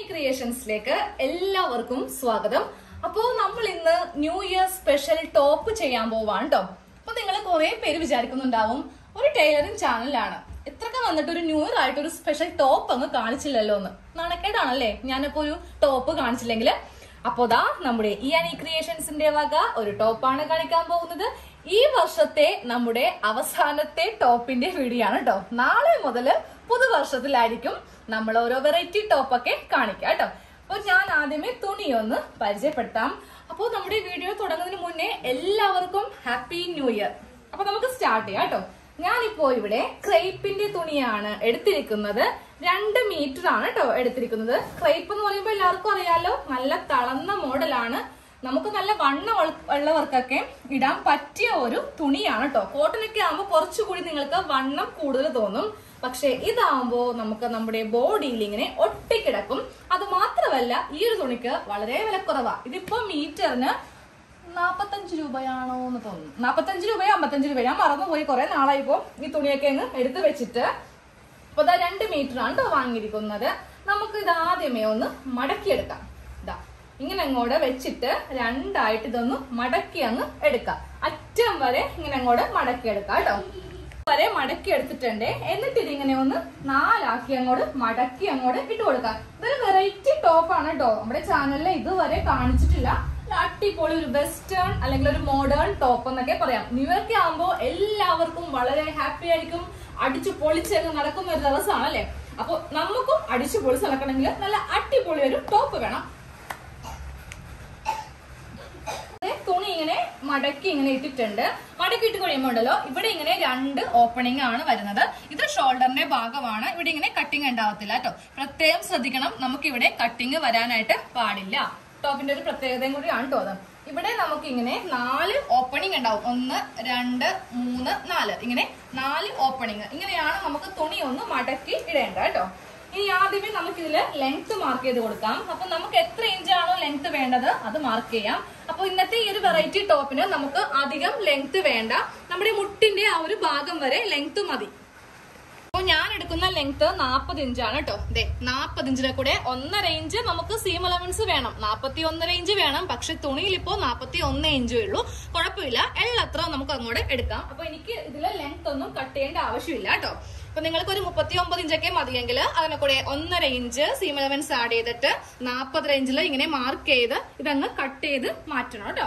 ക്രിയേഷൻസിലേക്ക് എല്ലാവർക്കും സ്വാഗതം അപ്പോ നമ്മൾ ഇന്ന് ന്യൂ ഇയർ സ്പെഷ്യൽ ടോപ്പ് ചെയ്യാൻ പോവാണ് കേട്ടോ അപ്പൊ നിങ്ങൾ കുറെ പേര് വിചാരിക്കുന്നുണ്ടാവും ഒരു ടൈലറിംഗ് ചാനലാണ് ഇത്രയൊക്കെ വന്നിട്ട് ഒരു ന്യൂ ഇയർ ആയിട്ട് ഒരു സ്പെഷ്യൽ ടോപ്പ് അങ്ങ് കാണിച്ചില്ലല്ലോ എന്ന് നാണക്കേടാണല്ലേ ഞാനിപ്പോ ഒരു ടോപ്പ് കാണിച്ചില്ലെങ്കിൽ അപ്പോ ദാ നമ്മുടെ ഈ അനി ക്രിയേഷൻസിന്റെ വക ഒരു ടോപ്പാണ് കാണിക്കാൻ പോകുന്നത് ഈ വർഷത്തെ നമ്മുടെ അവസാനത്തെ ടോപ്പിന്റെ വീഡിയോ ആണ് കേട്ടോ നാളെ മുതൽ പുതുവർഷത്തിലായിരിക്കും നമ്മൾ ഓരോ വെറൈറ്റി ടോപ്പൊക്കെ കാണിക്കാം കേട്ടോ അപ്പൊ ഞാൻ ആദ്യമേ തുണി ഒന്ന് പരിചയപ്പെടുത്താം അപ്പോൾ നമ്മുടെ വീഡിയോ തുടങ്ങുന്നതിന് മുന്നേ എല്ലാവർക്കും ഹാപ്പി ന്യൂ ഇയർ അപ്പൊ നമുക്ക് സ്റ്റാർട്ട് ചെയ്യാം കേട്ടോ ഞാനിപ്പോ ഇവിടെ ക്രേപ്പിന്റെ തുണിയാണ് എടുത്തിരിക്കുന്നത് രണ്ട് മീറ്റർ ആണ് കേട്ടോ എടുത്തിരിക്കുന്നത് ക്രേപ്പ് എന്ന് പറയുമ്പോൾ എല്ലാവർക്കും അറിയാലോ നല്ല തളർന്ന മോഡലാണ് നമുക്ക് നല്ല വണ്ണം ഉള്ള- ഉള്ളവർക്കൊക്കെ ഇടാൻ പറ്റിയ ഒരു തുണിയാണ് കേട്ടോ കോട്ടനൊക്കെ ആകുമ്പോൾ കുറച്ചുകൂടി നിങ്ങൾക്ക് വണ്ണം കൂടുതൽ തോന്നും പക്ഷെ ഇതാവുമ്പോ നമുക്ക് നമ്മുടെ ബോഡിയിൽ ഇങ്ങനെ ഒട്ടിക്കിടക്കും അത് മാത്രമല്ല ഈ ഒരു തുണിക്ക് വളരെ വിലക്കുറവാ ഇതിപ്പോ മീറ്ററിന് നാപ്പത്തഞ്ച് രൂപയാണോ എന്ന് തോന്നുന്നു നാപ്പത്തഞ്ച് രൂപയോ അമ്പത്തഞ്ച് രൂപയോ ഞാൻ മറന്നുപോയി കുറെ നാളായിപ്പോ ഈ തുണിയൊക്കെ അങ്ങ് എടുത്തു വെച്ചിട്ട് അപ്പൊ ഇതാ രണ്ട് മീറ്റർ ആണ് കേട്ടോ വാങ്ങിയിരിക്കുന്നത് നമുക്ക് ഇത് ആദ്യമേ ഒന്ന് മടക്കിയെടുക്കാം ഇതാ ഇങ്ങനെ അങ്ങോട്ട് വെച്ചിട്ട് രണ്ടായിട്ട് ഇതൊന്ന് മടക്കി അങ്ങ് എടുക്കാം അറ്റം വരെ ഇങ്ങനെ അങ്ങോട്ട് മടക്കി എടുക്കാം കേട്ടോ വരെ മടക്കി എടുത്തിട്ടുണ്ട് എന്നിട്ട് ഇതിങ്ങനെ ഒന്ന് നാലാക്കി അങ്ങോട്ട് മടക്കി അങ്ങോട്ട് ഇട്ട് കൊടുക്കാം ഇതൊരു വെറൈറ്റി ടോപ്പാണ് കേട്ടോ നമ്മുടെ ചാനലിൽ ഇതുവരെ കാണിച്ചിട്ടില്ല ഒരു അടിപൊളി ഒരു വെസ്റ്റേൺ അല്ലെങ്കിൽ ഒരു മോഡേൺ ടോപ്പ് എന്നൊക്കെ പറയാം ന്യൂ ഇയർ ഒക്കെ ആകുമ്പോൾ എല്ലാവർക്കും വളരെ ഹാപ്പി ആയിരിക്കും അടിച്ചു പൊളിച്ചങ്ങ് നടക്കുന്ന ഒരു ദിവസമാണ് അല്ലേ അപ്പൊ നമുക്കും അടിച്ചു പൊളിച്ച് നടക്കണമെങ്കിൽ നല്ല അടിപൊളി ഒരു ടോപ്പ് വേണം ദേ തുണി ഇങ്ങനെ മടക്കി ഇങ്ങനെ ഇട്ടിട്ടുണ്ട് മടക്കി ഇട്ട് കഴിയുമ്പോൾ ഉണ്ടല്ലോ ഇവിടെ ഇങ്ങനെ രണ്ട് ഓപ്പണിംഗ് ആണ് വരുന്നത് ഇത് ഷോൾഡറിന്റെ ഭാഗമാണ് ഇവിടെ ഇങ്ങനെ കട്ടിങ് ഉണ്ടാവത്തില്ല കേട്ടോ പ്രത്യേകം ശ്രദ്ധിക്കണം നമുക്ക് ഇവിടെ കട്ടിങ് വരാനായിട്ട് പാടില്ല ടോപ്പിന്റെ ഒരു പ്രത്യേകതയും കൂടിയാണ് കേട്ടോ അത് ഇവിടെ നമുക്ക് ഇങ്ങനെ നാല് ഓപ്പണിംഗ് ഉണ്ടാവും ഒന്ന് രണ്ട് മൂന്ന് നാല് ഇങ്ങനെ നാല് ഓപ്പണിംഗ് ഇങ്ങനെയാണ് നമുക്ക് തുണി ഒന്ന് മടക്കി ഇടേണ്ടത് കേട്ടോ ഇനി ആദ്യമേ നമുക്ക് ഇതില് ലെങ്ത് മാർക്ക് ചെയ്ത് കൊടുക്കാം അപ്പൊ നമുക്ക് എത്ര ഇഞ്ചാണോ ലെങ്ത് വേണ്ടത് അത് മാർക്ക് ചെയ്യാം അപ്പൊ ഇന്നത്തെ ഈ ഒരു വെറൈറ്റി ടോപ്പിന് നമുക്ക് അധികം ലെങ്ത് വേണ്ട നമ്മുടെ മുട്ടിന്റെ ആ ഒരു ഭാഗം വരെ ലെങ്ത് മതി അപ്പോൾ ഞാൻ എടുക്കുന്ന ലെങ്ത് നാൽപ്പത് ഇഞ്ചാണ് കേട്ടോ ദേ നാൽപ്പത് ഇഞ്ചിലെ കൂടെ ഒന്നര ഇഞ്ച് നമുക്ക് സീം അലവൻസ് വേണം നാൽപ്പത്തി ഒന്നര ഇഞ്ച് വേണം പക്ഷെ തുണിയിൽ ഇപ്പോ നാൽപ്പത്തി ഒന്ന് ഇഞ്ചേ ഉള്ളൂ കുഴപ്പമില്ല എള്ളത്ര നമുക്ക് അങ്ങോട്ട് എടുക്കാം അപ്പൊ എനിക്ക് ഇതിലെ ലെങ്ത് ഒന്നും കട്ട് ചെയ്യേണ്ട ആവശ്യമില്ല കേട്ടോ അപ്പൊ നിങ്ങൾക്ക് ഒരു മുപ്പത്തി ഒമ്പത് ഇഞ്ചൊക്കെ മതിയെങ്കിൽ അതിനെ കൂടെ ഒന്നര ഇഞ്ച് സീം അലവൻസ് ആഡ് ചെയ്തിട്ട് നാൽപ്പത് ഇഞ്ചിൽ ഇങ്ങനെ മാർക്ക് ചെയ്ത് ഇതങ്ങ് കട്ട് ചെയ്ത് മാറ്റണം കേട്ടോ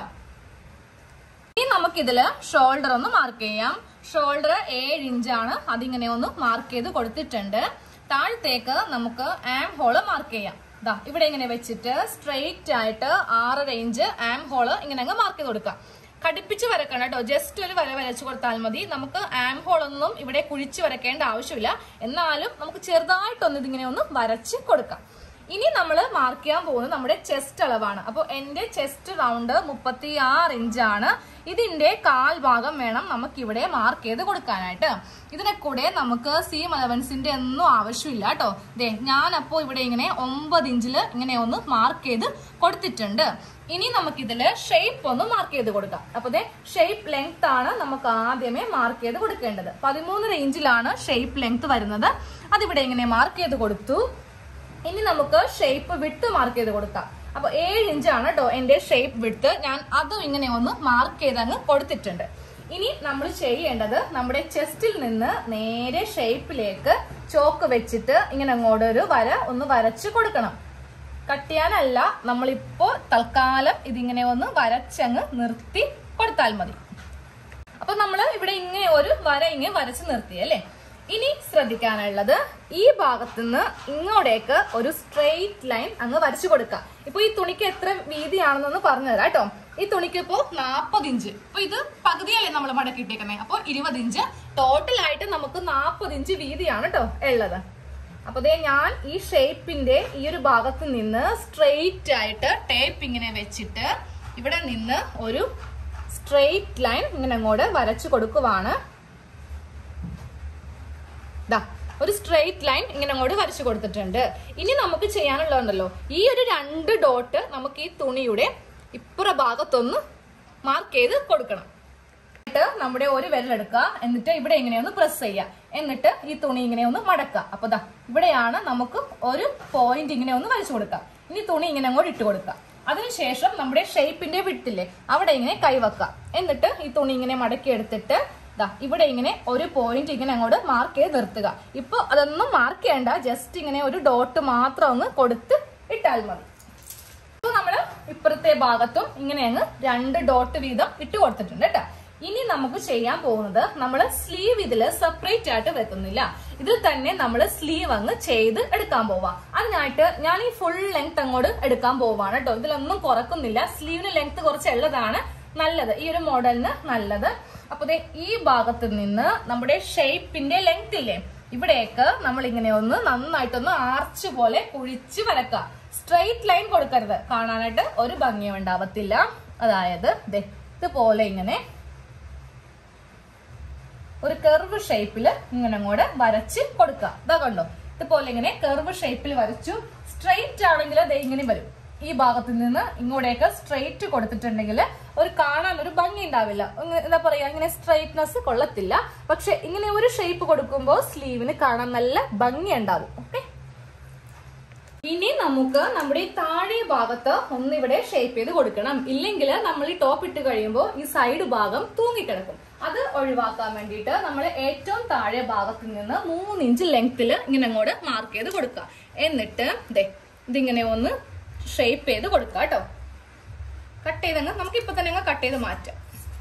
ഇനി നമുക്കിതില് ഷോൾഡർ ഒന്ന് മാർക്ക് ചെയ്യാം ഷോൾഡർ ഏഴ് ഇഞ്ചാണ് അതിങ്ങനെ ഒന്ന് മാർക്ക് ചെയ്ത് കൊടുത്തിട്ടുണ്ട് താഴത്തേക്ക് നമുക്ക് ആം ഹോള് മാർക്ക് ചെയ്യാം ദാ ഇവിടെ ഇങ്ങനെ വെച്ചിട്ട് സ്ട്രെയിറ്റ് ആയിട്ട് ആറര ഇഞ്ച് ആം ഹോള് ഇങ്ങനെ അങ്ങ് മാർക്ക് ചെയ്ത് കൊടുക്കാം കടുപ്പിച്ച് വരക്കണം കേട്ടോ ജസ്റ്റ് ഒരു വര വരച്ചു കൊടുത്താൽ മതി നമുക്ക് ആം ഹോൾ ഒന്നും ഇവിടെ കുഴിച്ച് വരക്കേണ്ട ആവശ്യമില്ല എന്നാലും നമുക്ക് ചെറുതായിട്ടൊന്ന് ഇതിങ്ങനെ ഒന്ന് വരച്ച് കൊടുക്കാം ഇനി നമ്മൾ മാർക്ക് ചെയ്യാൻ പോകുന്നത് നമ്മുടെ ചെസ്റ്റ് അളവാണ് അപ്പോൾ എന്റെ ചെസ്റ്റ് റൗണ്ട് മുപ്പത്തി ആറ് ഇഞ്ചാണ് ഇതിന്റെ കാൽ ഭാഗം വേണം നമുക്ക് ഇവിടെ മാർക്ക് ചെയ്ത് കൊടുക്കാനായിട്ട് ഇതിനെ കൂടെ നമുക്ക് സീം അലവൻസിന്റെ ഒന്നും ആവശ്യമില്ല കേട്ടോ ദേ ഞാനപ്പോ ഇവിടെ ഇങ്ങനെ ഒമ്പത് ഇഞ്ചിൽ ഇങ്ങനെ ഒന്ന് മാർക്ക് ചെയ്ത് കൊടുത്തിട്ടുണ്ട് ഇനി നമുക്കിതില് ഷേപ്പ് ഒന്ന് മാർക്ക് ചെയ്ത് കൊടുക്കാം അപ്പൊ ദേ ഷേപ്പ് ലെങ്ത് ആണ് നമുക്ക് ആദ്യമേ മാർക്ക് ചെയ്ത് കൊടുക്കേണ്ടത് പതിമൂന്നര ഇഞ്ചിലാണ് ഷേപ്പ് ലെങ്ത് വരുന്നത് അതിവിടെ ഇങ്ങനെ മാർക്ക് ചെയ്ത് കൊടുത്തു ഇനി നമുക്ക് ഷേപ്പ് വിട്ട് മാർക്ക് ചെയ്ത് കൊടുക്കാം അപ്പൊ ഏഴ് ഇഞ്ചാണ് കേട്ടോ എന്റെ ഷേപ്പ് വിട്ട് ഞാൻ അതും ഇങ്ങനെ ഒന്ന് മാർക്ക് ചെയ്ത് അങ്ങ് കൊടുത്തിട്ടുണ്ട് ഇനി നമ്മൾ ചെയ്യേണ്ടത് നമ്മുടെ ചെസ്റ്റിൽ നിന്ന് നേരെ ഷേപ്പിലേക്ക് ചോക്ക് വെച്ചിട്ട് ഇങ്ങനെ അങ്ങോട്ട് ഒരു വര ഒന്ന് വരച്ച് കൊടുക്കണം കട്ട് ചെയ്യാനല്ല നമ്മളിപ്പോ തൽക്കാലം ഇതിങ്ങനെ ഒന്ന് വരച്ചങ്ങ് നിർത്തി കൊടുത്താൽ മതി അപ്പൊ നമ്മൾ ഇവിടെ ഇങ്ങനെ ഒരു വര ഇങ്ങനെ വരച്ച് നിർത്തി അല്ലേ ഇനി ശ്രദ്ധിക്കാനുള്ളത് ഈ ഭാഗത്ത് നിന്ന് ഇങ്ങോട്ടേക്ക് ഒരു സ്ട്രെയിറ്റ് ലൈൻ അങ്ങ് വരച്ചു കൊടുക്കുക ഇപ്പൊ ഈ തുണിക്ക് എത്ര വീതിയാണെന്നൊന്ന് പറഞ്ഞു തരാം കേട്ടോ ഈ തുണിക്ക് ഇപ്പോ നാപ്പത് ഇഞ്ച് അപ്പൊ ഇത് പകുതിയല്ലേ നമ്മൾ മടക്കിയിട്ടേക്കുന്നത് അപ്പൊ ഇരുപത് ഇഞ്ച് ടോട്ടൽ ആയിട്ട് നമുക്ക് നാപ്പത് ഇഞ്ച് വീതിയാണ് കേട്ടോ ഉള്ളത് അപ്പൊ ദേ ഞാൻ ഈ ഷേപ്പിന്റെ ഈ ഒരു ഭാഗത്ത് നിന്ന് സ്ട്രെയിറ്റ് ആയിട്ട് ടേപ്പ് ഇങ്ങനെ വെച്ചിട്ട് ഇവിടെ നിന്ന് ഒരു സ്ട്രെയിറ്റ് ലൈൻ ഇങ്ങനെ അങ്ങോട്ട് വരച്ചു കൊടുക്കുവാണ് ദാ ഒരു സ്ട്രെയിറ്റ് ലൈൻ ഇങ്ങനെ അങ്ങോട്ട് വരച്ചു കൊടുത്തിട്ടുണ്ട് ഇനി നമുക്ക് ചെയ്യാനുള്ളതുണ്ടല്ലോ ഈ ഒരു രണ്ട് ഡോട്ട് നമുക്ക് ഈ തുണിയുടെ ഇപ്പുറ ഭാഗത്തൊന്ന് മാർക്ക് ചെയ്ത് കൊടുക്കണം എന്നിട്ട് നമ്മുടെ ഒരു വിരലെടുക്കുക എന്നിട്ട് ഇവിടെ ഇങ്ങനെ ഒന്ന് പ്രസ് ചെയ്യുക എന്നിട്ട് ഈ തുണി ഇങ്ങനെ ഒന്ന് മടക്കുക അപ്പൊ ദാ ഇവിടെയാണ് നമുക്ക് ഒരു പോയിന്റ് ഇങ്ങനെ ഒന്ന് വരച്ചു കൊടുക്കാം ഇനി തുണി ഇങ്ങനെ അങ്ങോട്ട് ഇട്ട് കൊടുക്കുക അതിനുശേഷം നമ്മുടെ ഷേപ്പിന്റെ വിട്ടില്ലേ അവിടെ ഇങ്ങനെ കൈവക്കുക എന്നിട്ട് ഈ തുണി ഇങ്ങനെ മടക്കി എടുത്തിട്ട് ദാ ഇവിടെ ഇങ്ങനെ ഒരു പോയിന്റ് ഇങ്ങനെ അങ്ങോട്ട് മാർക്ക് ചെയ്ത് നിർത്തുക ഇപ്പൊ അതൊന്നും മാർക്ക് ചെയ്യണ്ട ജസ്റ്റ് ഇങ്ങനെ ഒരു ഡോട്ട് മാത്രം ഒന്ന് കൊടുത്ത് ഇട്ടാൽ മതി ഇപ്പൊ നമ്മള് ഇപ്പുറത്തെ ഭാഗത്തും ഇങ്ങനെ അങ്ങ് രണ്ട് ഡോട്ട് വീതം ഇട്ട് കൊടുത്തിട്ടുണ്ട് കേട്ടോ ഇനി നമുക്ക് ചെയ്യാൻ പോകുന്നത് നമ്മൾ സ്ലീവ് ഇതില് സെപ്പറേറ്റ് ആയിട്ട് വെക്കുന്നില്ല ഇതിൽ തന്നെ നമ്മൾ സ്ലീവ് അങ്ങ് ചെയ്ത് എടുക്കാൻ പോവാ അതിനായിട്ട് ഞാൻ ഈ ഫുൾ ലെങ്ത് അങ്ങോട്ട് എടുക്കാൻ പോവാണ് കേട്ടോ ഇതിലൊന്നും കുറക്കുന്നില്ല സ്ലീവിന് ലെങ്ത് കുറച്ച് ഉള്ളതാണ് നല്ലത് ഈ ഒരു മോഡലിന് നല്ലത് അപ്പൊ ദേ ഈ ഭാഗത്ത് നിന്ന് നമ്മുടെ ഷേപ്പിന്റെ ലെങ്ത് ഇല്ലേ ഇവിടേക്ക് നമ്മൾ ഇങ്ങനെ ഒന്ന് നന്നായിട്ടൊന്ന് ആർച്ച് പോലെ കുഴിച്ച് വരക്കുക സ്ട്രെയിറ്റ് ലൈൻ കൊടുക്കരുത് കാണാനായിട്ട് ഒരു ഭംഗിയും ഉണ്ടാവത്തില്ല അതായത് ദേ ഇതുപോലെ ഇങ്ങനെ ഒരു കെർവ് ഷേപ്പിൽ ഇങ്ങനെ അങ്ങോട്ട് വരച്ച് കൊടുക്കുക ഇതാ കണ്ടോ ഇതുപോലെ ഇങ്ങനെ കെർവ് ഷേപ്പിൽ വരച്ചു സ്ട്രെയിറ്റ് ആണെങ്കിൽ ദേ ഇങ്ങനെ വരും ഈ ഭാഗത്ത് നിന്ന് ഇങ്ങോട്ടേക്ക് സ്ട്രെയിറ്റ് കൊടുത്തിട്ടുണ്ടെങ്കിൽ ഒരു കാണാൻ ഒരു ഭംഗി ഉണ്ടാവില്ല ഇങ്ങ- എന്താ പറയാ ഇങ്ങനെ സ്ട്രെയിറ്റ്നെസ് കൊള്ളത്തില്ല പക്ഷെ ഇങ്ങനെ ഒരു ഷേപ്പ് കൊടുക്കുമ്പോൾ സ്ലീവിന് കാണാൻ നല്ല ഭംഗി ഉണ്ടാവും ഓക്കെ ഇനി നമുക്ക് നമ്മുടെ ഈ താഴെ ഭാഗത്ത് ഒന്നിവിടെ ഷേപ്പ് ചെയ്ത് കൊടുക്കണം ഇല്ലെങ്കിൽ നമ്മൾ ഈ ടോപ്പ് ഇട്ട് കഴിയുമ്പോൾ ഈ സൈഡ് ഭാഗം തൂങ്ങിക്കിടക്കും അത് ഒഴിവാക്കാൻ വേണ്ടിയിട്ട് നമ്മൾ ഏറ്റവും താഴെ ഭാഗത്ത് നിന്ന് മൂന്ന് ഇഞ്ച് ലെങ്ത്തിൽ ഇങ്ങനെ അങ്ങോട്ട് മാർക്ക് ചെയ്ത് കൊടുക്കുക എന്നിട്ട് ദേ ഇതിങ്ങനെ ഒന്ന് ഷേപ്പ് ചെയ്ത് കൊടുക്കുക കേട്ടോ കട്ട് ചെയ്തങ്ങ് നമുക്ക് ഇപ്പൊ തന്നെ അങ്ങ് കട്ട് ചെയ്ത് മാറ്റാം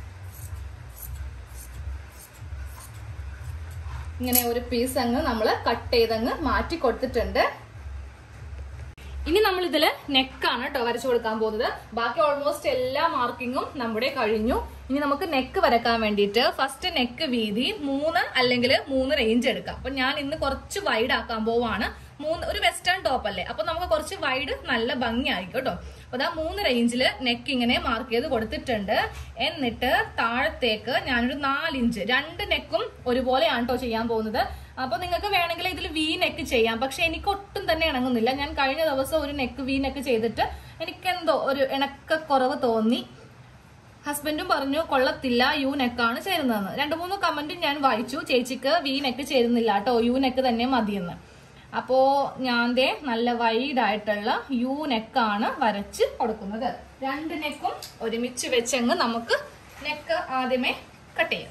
ഇങ്ങനെ ഒരു പീസ് അങ്ങ് നമ്മൾ കട്ട് ചെയ്തങ്ങ് മാറ്റി കൊടുത്തിട്ടുണ്ട് ഇനി നമ്മൾ ഇതില് നെക്കാണ് കേട്ടോ വരച്ചു കൊടുക്കാൻ പോകുന്നത് ബാക്കി ഓൾമോസ്റ്റ് എല്ലാ മാർക്കിങ്ങും നമ്മുടെ കഴിഞ്ഞു ഇനി നമുക്ക് നെക്ക് വരക്കാൻ വേണ്ടിയിട്ട് ഫസ്റ്റ് നെക്ക് വീതി മൂന്ന് അല്ലെങ്കിൽ മൂന്ന് റേഞ്ച് എടുക്കാം അപ്പൊ ഞാൻ ഇന്ന് കുറച്ച് വൈഡ് ആക്കാൻ പോവാണ് മൂന്ന് ഒരു വെസ്റ്റേൺ ടോപ്പ് അല്ലേ അപ്പൊ നമുക്ക് കുറച്ച് വൈഡ് നല്ല ഭംഗിയായിരിക്കും കേട്ടോ അപ്പൊ അതാ മൂന്ന് റേഞ്ചില് നെക്ക് ഇങ്ങനെ മാർക്ക് ചെയ്ത് കൊടുത്തിട്ടുണ്ട് എന്നിട്ട് താഴത്തേക്ക് ഞാനൊരു നാലിഞ്ച് രണ്ട് നെക്കും ഒരുപോലെയാണ് കേട്ടോ ചെയ്യാൻ പോകുന്നത് അപ്പൊ നിങ്ങൾക്ക് വേണമെങ്കിൽ ഇതിൽ വി നെക്ക് ചെയ്യാം പക്ഷെ എനിക്ക് ഒട്ടും തന്നെ ഇണങ്ങുന്നില്ല ഞാൻ കഴിഞ്ഞ ദിവസം ഒരു നെക്ക് വി നെക്ക് ചെയ്തിട്ട് എനിക്കെന്തോ ഒരു ഇണക്കക്കുറവ് തോന്നി ഹസ്ബൻഡും പറഞ്ഞു കൊള്ളത്തില്ല യു നെക്കാണ് ചേരുന്നതെന്ന് രണ്ടു മൂന്ന് കമന്റും ഞാൻ വായിച്ചു ചേച്ചിക്ക് വി നെക്ക് ചേരുന്നില്ല കേട്ടോ യു നെക്ക് തന്നെ മതിയെന്ന് അപ്പോ ഞാൻ ദേ നല്ല വൈഡ് ആയിട്ടുള്ള യു നെക്കാണ് വരച്ച് കൊടുക്കുന്നത് രണ്ട് നെക്കും ഒരുമിച്ച് വെച്ചങ്ങ് നമുക്ക് നെക്ക് ആദ്യമേ കട്ട് ചെയ്യാം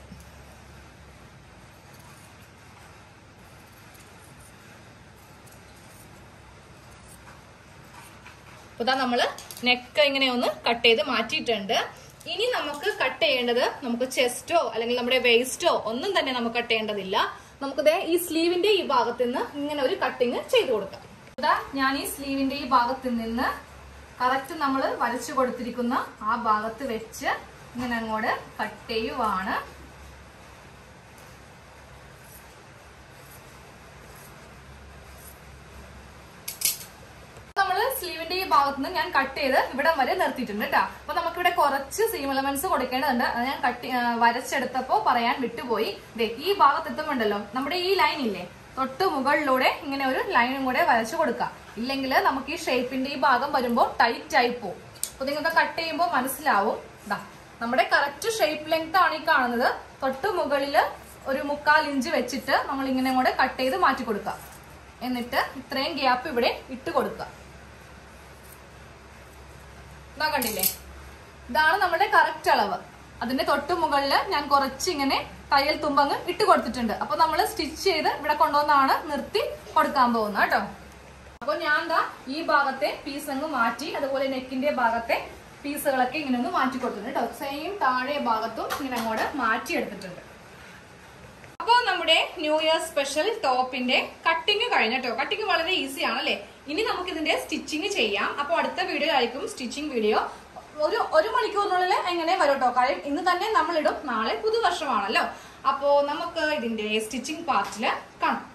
അപ്പൊ ഇതാ നമ്മള് നെക്ക് ഇങ്ങനെ ഒന്ന് കട്ട് ചെയ്ത് മാറ്റിയിട്ടുണ്ട് ഇനി നമുക്ക് കട്ട് ചെയ്യേണ്ടത് നമുക്ക് ചെസ്റ്റോ അല്ലെങ്കിൽ നമ്മുടെ വേസ്റ്റോ ഒന്നും തന്നെ നമുക്ക് കട്ട് ചെയ്യേണ്ടതില്ല നമുക്ക് ദേ ഈ സ്ലീവിന്റെ ഈ ഭാഗത്ത് നിന്ന് ഇങ്ങനെ ഒരു കട്ടിങ് ചെയ്ത് കൊടുക്കാം ഇതാ ഞാൻ ഈ സ്ലീവിന്റെ ഈ ഭാഗത്ത് നിന്ന് കറക്റ്റ് നമ്മൾ വരച്ചു കൊടുത്തിരിക്കുന്ന ആ ഭാഗത്ത് വെച്ച് ഇങ്ങനെ അങ്ങോട്ട് കട്ട് ചെയ്യുവാണ് നമ്മള് സ്ലീവിന്റെ ഈ ഭാഗത്ത് നിന്ന് ഞാൻ കട്ട് ചെയ്ത് ഇവിടം വരെ നിർത്തിയിട്ടുണ്ട് കേട്ടോ അപ്പൊ നമുക്കിവിടെ കുറച്ച് സീം എലമെന്റ്സ് കൊടുക്കേണ്ടതുണ്ട് അത് ഞാൻ കട്ട് വരച്ചെടുത്തപ്പോ പറയാൻ വിട്ടുപോയി ദേ ഈ ഭാഗത്ത് എത്തുമ്പോണ്ടല്ലോ നമ്മുടെ ഈ ലൈൻ ഇല്ലേ തൊട്ട് മുകളിലൂടെ ഇങ്ങനെ ഒരു ലൈനും കൂടെ വരച്ചു കൊടുക്കാം ഇല്ലെങ്കിൽ നമുക്ക് ഈ ഷേപ്പിന്റെ ഈ ഭാഗം വരുമ്പോൾ ടൈറ്റ് ആയി പോകും അപ്പൊ നിങ്ങൾക്ക് കട്ട് ചെയ്യുമ്പോൾ മനസ്സിലാവും ദാ നമ്മുടെ കറക്റ്റ് ഷേപ്പ് ലെങ്ത് ആണ് ഈ കാണുന്നത് തൊട്ട് മുകളില് ഒരു മുക്കാൽ ഇഞ്ച് വെച്ചിട്ട് നമ്മൾ ഇങ്ങനെ കൂടെ കട്ട് ചെയ്ത് മാറ്റി കൊടുക്കുക എന്നിട്ട് ഇത്രയും ഗ്യാപ്പ് ഇവിടെ ഇട്ട് കൊടുക്കുക ഇതാ കണ്ടില്ലേ ഇതാണ് നമ്മുടെ കറക്റ്റ് അളവ് അതിന്റെ തൊട്ട് മുകളിൽ ഞാൻ കുറച്ച് ഇങ്ങനെ തയ്യൽ തുമ്പങ്ങ് ഇട്ട് കൊടുത്തിട്ടുണ്ട് അപ്പൊ നമ്മൾ സ്റ്റിച്ച് ചെയ്ത് ഇവിടെ കൊണ്ടുവന്നാണ് നിർത്തി കൊടുക്കാൻ പോകുന്നത് കേട്ടോ അപ്പൊ ഞാൻ ദാ ഈ ഭാഗത്തെ പീസ് അങ്ങ് മാറ്റി അതുപോലെ നെക്കിന്റെ ഭാഗത്തെ പീസുകളൊക്കെ ഇങ്ങനെ ഒന്ന് മാറ്റി കൊടുത്തിട്ടുണ്ട് കേട്ടോ സെയിം താഴെ ഭാഗത്തും ഇങ്ങനെ അങ്ങോട്ട് മാറ്റി എടുത്തിട്ടുണ്ട് അപ്പോൾ നമ്മുടെ ന്യൂ ഇയർ സ്പെഷ്യൽ ടോപ്പിന്റെ കട്ടിങ് കഴിഞ്ഞിട്ടോ കട്ടിങ് വളരെ ഈസി ആണല്ലേ ഇനി നമുക്ക് ഇതിന്റെ സ്റ്റിച്ചിങ് ചെയ്യാം അപ്പോൾ അടുത്ത വീഡിയോ ആയിരിക്കും സ്റ്റിച്ചിങ് വീഡിയോ ഒരു ഒരു മണിക്കൂറിനുള്ളിൽ എങ്ങനെ വരും കേട്ടോ കാര്യം ഇന്ന് തന്നെ നമ്മൾ ഇടും നാളെ പുതുവർഷമാണല്ലോ അപ്പോൾ നമുക്ക് ഇതിന്റെ സ്റ്റിച്ചിങ് പാർട്ടിൽ കാണാം